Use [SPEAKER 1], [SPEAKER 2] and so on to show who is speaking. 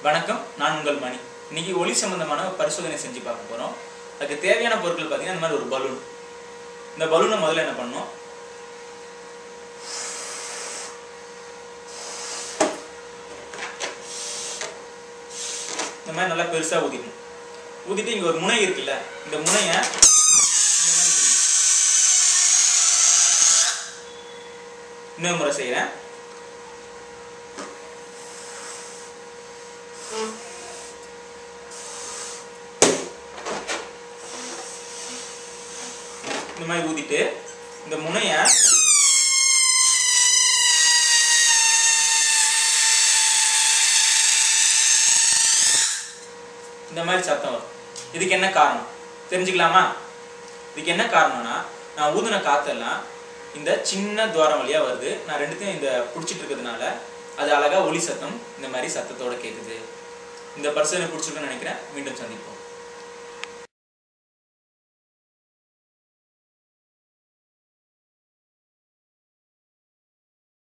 [SPEAKER 1] வணக்கம் நான் உங்கள் மணி இன்னைக்கு ஒளி சம்பந்தமான ஒரு பரிசோதனை செஞ்சு பார்க்க போறோம் அதுக்கு தேவையான பொருட்கள் பார்த்தீங்கன்னா இந்த மாதிரி ஒரு பலூன் இந்த பலூனை முதல்ல என்ன பண்ணணும் இந்த மாதிரி நல்லா பெருசா ஊதிடணும் ஊதிட்டு இங்க ஒரு முனை இருக்குல்ல இந்த முனைய இந்த மாதிரி பிடிக்கணும். இன்னொரு முறை செய்யறேன் இந்த மாதிரி ஊதிட்டு இந்த முனைய இந்த மாதிரி சத்தம் வரும் இதுக்கு என்ன காரணம் தெரிஞ்சுக்கலாமா இதுக்கு என்ன காரணம்னா நான் ஊதுன காத்தெல்லாம் இந்த சின்ன துவாரம் வழியா வருது நான் ரெண்டுத்தையும் இந்த பிடிச்சிட்டு இருக்கிறதுனால அது அழகா ஒளி சத்தம் இந்த மாதிரி சத்தத்தோட கேக்குது இந்த பரிசோதனை பிடிச்சிருக்குன்னு நினைக்கிறேன் மீண்டும் சந்திப்போம்